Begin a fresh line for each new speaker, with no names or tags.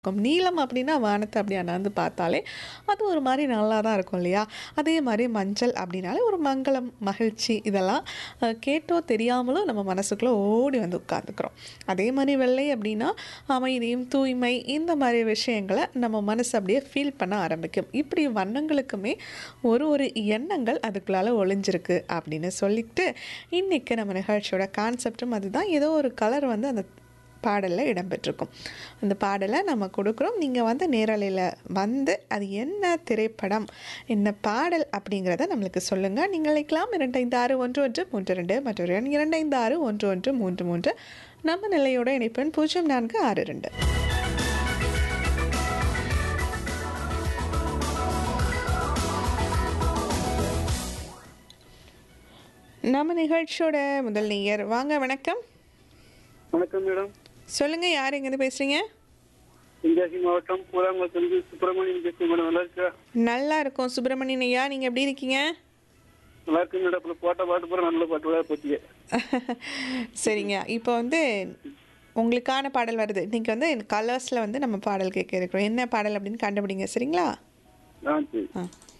இருக்கும். நீலம் அப்படின்னா வானத்த அப்படி அண்ணாந்து பார்த்தாலே, அது ஒரு மாரி நல்லா தான் இருக்கும் இல்லையா? அதே மாரி மஞ்சள் அப்படின்னாலே ஒரு மங்களம், மகிழ்ச்சி இதெல்லாம் அ கேட்டோ தெரியாமலோ நம்ம மனசுக்குள்ள ஓடி வந்து உட்காந்துக்கிறோம். அதே மாரி வெள்ளை அப்படின்னா அமைதியும், தூய்மை இந்த மாரி விஷயங்கள நம்ம மனசு அப்படியே ஃபீல் பண்ண ஆரம்பிக்கும். இப்படி வண்ணங்களுக்குமே ஒரு ஒரு எண்ணங்கள் அதுக்குள்ளால ஒளிஞ்சிருக்கு அப்படின்னு சொல்லிட்டு, இன்னைக்கு நம்ம நிகழ்ச்சியோட கான்செப்டும் அதுதான். ஏதோ ஒரு கலர் வந்து அந்த பாடல்ல இடம்பெற்றிருக்கும். அந்த பாடல நம்ம குடுக்குறோம். நீங்க வந்து நேரலையில வந்து அது என்ன திரைப்படம், என்ன பாடல் அப்படிங்கிறத நம்மளுக்கு சொல்லுங்க. நீங்க அழைக்கலாம் 256113 மற்றொரு எண் 256113 நம்ம நிலையோட இணைப்பெண் 0462. நம்ம நிகழ்ச்சியோட முதல் நேயர். வாங்க வணக்கம்.
வணக்கம் மேடம்
சொல்லுங்க யார் எங்கேருந்து பேசுறீங்க?
தென்காசி மாவட்டம் பூலாங்குளத்திலிருந்து சுப்பிரமணியன் பேசுறேன் மேடம் நல்லா இருக்கா
நல்லா இருக்கோம் சுப்பிரமணியன் ஐயா. நீங்க எப்படி இருக்கீங்க?
நல்லா இருக்கு மேடம் அப்புறம் போட்ட பாட்டு பூரா நல்ல பாட்டு போச்சிங்க
சரிங்க. இப்போ வந்து உங்களுக்கான பாடல் வருது. இன்னைக்கு வந்து கலர்ஸ்ல வந்து நம்ம பாடல் கேட்க இருக்கிறோம். என்ன பாடல் அப்படின்னு கண்டுபிடிங்க சரிங்களா?
ஆ சரி
ஆ.